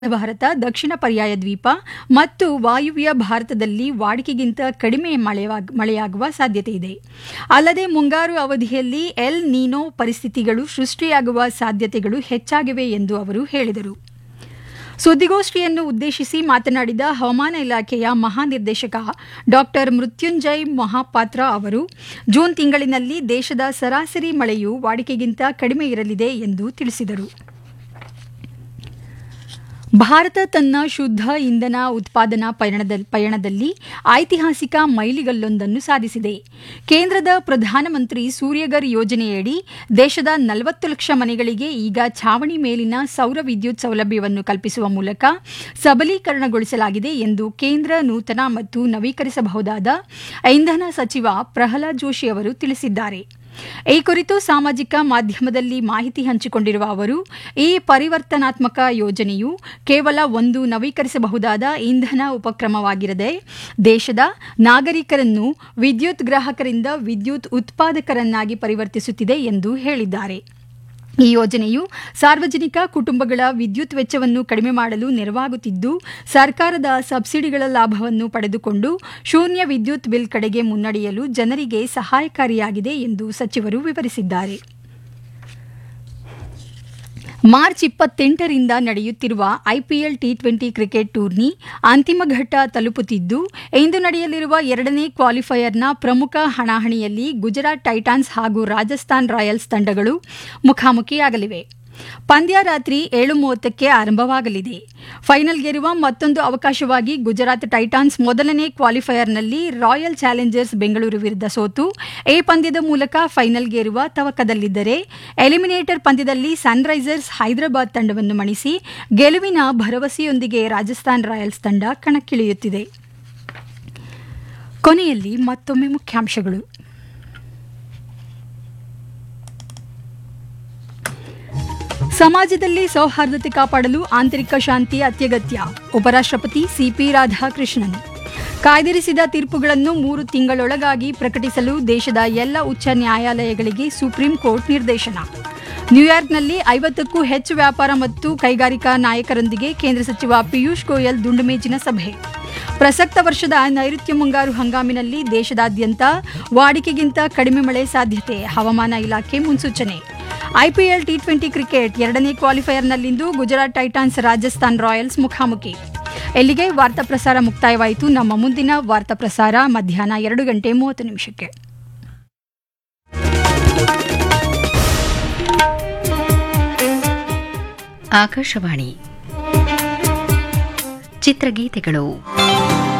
ಭಾರತ ದಕ್ಷಿಣ ಪರ್ಯಾಯ ದ್ವೀಪ ಮತ್ತು ವಾಯುವ್ಯ ಭಾರತದಲ್ಲಿ ವಾಡಿಕೆಗಿಂತ ಕಡಿಮೆ ಮಳೆಯಾಗ್- ಮಳೆಯಾಗುವ ಸಾಧ್ಯತೆ ಇದೆ ಅಲ್ಲದೆ ಮುಂಗಾರು ಅವಧಿಯಲ್ಲಿ ಎಲ್ ನೀನೋ ಪರಿಸ್ಥಿತಿಗಳು ಸೃಷ್ಟಿಯಾಗುವ ಸಾಧ್ಯತೆಗಳು ಹೆಚ್ಚಾಗಿವೆ ಎಂದು ಅವರು ಹೇಳಿದರು ಸುದ್ದಿಗೋಷ್ಠಿಯನ್ನು ಉದ್ದೇಶಿಸಿ ಮಾತನಾಡಿದ ಹವಾಮಾನ ಇಲಾಖೆಯ ಮಹಾನಿರ್ದೇಶಕ ಡಾಕ್ಟರ್ ಮೃತ್ಯುಂಜಯ್ ಮಹಾಪಾತ್ರ ಅವರು ಜೂನ್ ತಿಂಗಳಿನಲ್ಲಿ ದೇಶದ ಸರಾಸರಿ ಮಳೆಯು ವಾಡಿಕೆಗಿಂತ ಕಡಿಮೆ ಇರಲಿದೆ ಎಂದು ತಿಳಿಸಿದರು ಭಾರತ ತನ್ನ ಶುದ್ಧ ಇಂಧನ ಉತ್ಪಾದನಾ ಪಯಣದ ಪಯಣದಲ್ಲಿ ಐತಿಹಾಸಿಕ ಮೈಲಿಗಲ್ಲೊಂದನ್ನು ಸಾಧಿಸಿದೆ ಕೇಂದ್ರದ ಪ್ರಧಾನಮಂತ್ರಿ ಸೂರ್ಯಗರ್ ಯೋಜನೆಯಡಿ ದೇಶದ ನಲವತ್ತು ಲಕ್ಷ ಮನೆಗಳಿಗೆ ಈಗ ಛಾವಣಿ ಮೇಲಿನ ಸೌರ ವಿದ್ಯುತ್ ಸೌಲಭ್ಯವನ್ನು ಕಲ್ಪಿಸುವ ಮೂಲಕ ಸಬಲೀಕರಣಗೊಳಿಸಲಾಗಿದೆ ಎಂದು ಕೇಂದ್ರ ನೂತನ ಮತ್ತು ನವೀಕರಿಸಬಹುದಾದ ಇಂಧನ ಸಚಿವ ಪ್ರಹ್ಲಾದ್ ಜೋಶಿ ಅವರು ತಿಳಿಸಿದ್ದಾರೆ ಈ ಕುರಿತು ಸಾಮಾಜಿಕ ಮಾಧ್ಯಮದಲ್ಲಿ ಮಾಹಿತಿ ಹಂಚಿಕೊಂಡಿರುವ ಅವರು ಈ ಪರಿವರ್ತನಾತ್ಮಕ ಯೋಜನೆಯು ಕೇವಲ ಒಂದು ನವೀಕರಿಸಬಹುದಾದ ಇಂಧನ ಉಪಕ್ರಮವಾಗಿರದೆ ದೇಶದ ನಾಗರಿಕರನ್ನು ವಿದ್ಯುತ್ ಗ್ರಾಹಕರಿಂದ ವಿದ್ಯುತ್ ಉತ್ಪಾದಕರನ್ನಾಗಿ ಪರಿವರ್ತಿಸುತ್ತಿದೆ ಎಂದು ಹೇಳಿದ್ದಾರೆ ಈ ಯೋಜನೆಯು ಸಾರ್ವಜನಿಕ ಕುಟುಂಬಗಳ ವಿದ್ಯುತ್ ವೆಚ್ಚವನ್ನು ಕಡಿಮೆ ಮಾಡಲು ನೆರವಾಗುತ್ತಿದ್ದು ಸರ್ಕಾರದ ಸಬ್ಸಿಡಿಗಳ ಲಾಭವನ್ನು ಪಡೆದುಕೊಂಡು ಶೂನ್ಯ ವಿದ್ಯುತ್ ಬಿಲ್ ಕಡೆಗೆ ಮುನ್ನಡೆಯಲು ಜನರಿಗೆ ಸಹಾಯಕಾರಿಯಾಗಿದೆ ಎಂದು ಸಚಿವರು ವಿವರಿಸಿದ್ದಾರೆ ಮಾರ್ಚ್ ಇಪ್ಪತ್ತೆಂಟರಿಂದ ನಡೆಯುತ್ತಿರುವ IPL T twenty cricket tourney ಅಂತಿಮ ಘಟ್ಟ ತಲುಪುತ್ತಿದ್ದು ಇಂದು ನಡೆಯಲಿರುವ ಎರಡನೇ ಕ್ವಾಲಿಫೈಯರ್ನ ಪ್ರಮುಖ ಹಣಾಹಣಿಯಲ್ಲಿ ಗುಜರಾತ್ ಟೈಟಾನ್ಸ್ ಹಾಗೂ ರಾಜಸ್ಥಾನ್ ರಾಯಲ್ಸ್ ತಂಡಗಳು ಮುಖಾಮುಖಿಯಾಗಲಿವೆ ಪಂದ್ಯ ರಾತ್ರಿ ಏಳು ಮೂವತ್ತಕ್ಕೆ ಆರಂಭವಾಗಲಿದೆ ಫೈನಲ್ಗೇರುವ ಮತ್ತೊಂದು ಅವಕಾಶವಾಗಿ ಗುಜರಾತ್ ಟೈಟಾನ್ಸ್ ಮೊದಲನೇ ಕ್ವಾಲಿಫೈಯರ್ನಲ್ಲಿ ರಾಯಲ್ ಚಾಲೆಂಜರ್ಸ್ ಬೆಂಗಳೂರು ವಿರುದ್ಧ ಸೋತು ಎ ಪಂದ್ಯದ ಮೂಲಕ ಫೈನಲ್ಗೇರುವ ತವಕದಲ್ಲಿದ್ದರೆ ಎಲಿಮಿನೇಟರ್ ಪಂದ್ಯದಲ್ಲಿ ಸನ್ರೈಸರ್ಸ್ ಹೈದರಾಬಾದ್ ತಂಡವನ್ನು ಮಣಿಸಿ ಗೆಲುವಿನ ಭರವಸೆಯೊಂದಿಗೆ ರಾಜಸ್ಥಾನ್ ರಾಯಲ್ಸ್ ತಂಡ ಕಣಕ್ಕಿಳಿಯುತ್ತಿದೆ ಕೊನೆಯಲ್ಲಿ ಮತ್ತೊಮ್ಮೆ ಮುಖ್ಯಾಂಶಗಳು ಸಮಾಜದಲ್ಲಿ ಸೌಹಾರ್ದತೆ ಕಾಪಾಡಲು ಆಂತರಿಕ ಶಾಂತಿ ಅತ್ಯಗತ್ಯ ಉಪರಾಷ್ಟ್ರಪತಿ ಸಿಪಿ ರಾಧಾಕೃಷ್ಣನ್ ಕಾಯ್ದಿರಿಸಿದ ತೀರ್ಪುಗಳನ್ನು ಮೂರು ತಿಂಗಳೊಳಗಾಗಿ ಪ್ರಕಟಿಸಲು ದೇಶದ ಎಲ್ಲ ಉಚ್ಚ ನ್ಯಾಯಾಲಯಗಳಿಗೆ ಸುಪ್ರೀಂ ಕೋರ್ಟ್ ನಿರ್ದೇಶನ ನ್ಯೂಯಾರ್ಕ್ನಲ್ಲಿ ಐವತ್ತಕ್ಕೂ ಹೆಚ್ಚು ವ್ಯಾಪಾರ ಮತ್ತು ಕೈಗಾರಿಕಾ ನಾಯಕರೊಂದಿಗೆ ಕೇಂದ್ರ ಸಚಿವ ಪಿಯೂಷ್ ಗೋಯಲ್ ದುಂಡುಮೇಜಿನ ಸಭೆ ಪ್ರಸಕ್ತ ವರ್ಷದ ನೈಋತ್ಯ ಮುಂಗಾರು ಹಂಗಾಮಿನಲ್ಲಿ ದೇಶದಾದ್ಯಂತ ವಾಡಿಕೆಗಿಂತ ಕಡಿಮೆ ಮಳೆ ಸಾಧ್ಯತೆ ಹವಾಮಾನ ಇಲಾಖೆ ಮುನ್ಸೂಚನೆ ಐಪಿಎಲ್ ಟಿ ಟ್ವೆಂಟಿ ಕ್ರಿಕೆಟ್ ಎರಡನೇ ಕ್ವಾಲಿಫೈಯರ್ನಲ್ಲಿಂದು ಗುಜರಾತ್ ಟೈಟಾನ್ಸ್ ರಾಜಸ್ಥಾನ್ ರಾಯಲ್ಸ್ ಮುಖಾಮುಖಿ ಎಲ್ಲಿಗೆ ವಾರ್ತಾ ಪ್ರಸಾರ ಮುಕ್ತಾಯವಾಯಿತು ನಮ್ಮ ಮುಂದಿನ ವಾರ್ತಾ ಪ್ರಸಾರ ಮಧ್ಯಾಹ್ನ ಎರಡು ಗಂಟೆ ಮೂವತ್ತು ನಿಮಿಷಕ್ಕೆ ಆಕಾಶವಾಣಿ ಚಿತ್ರಗೀತೆಗಳು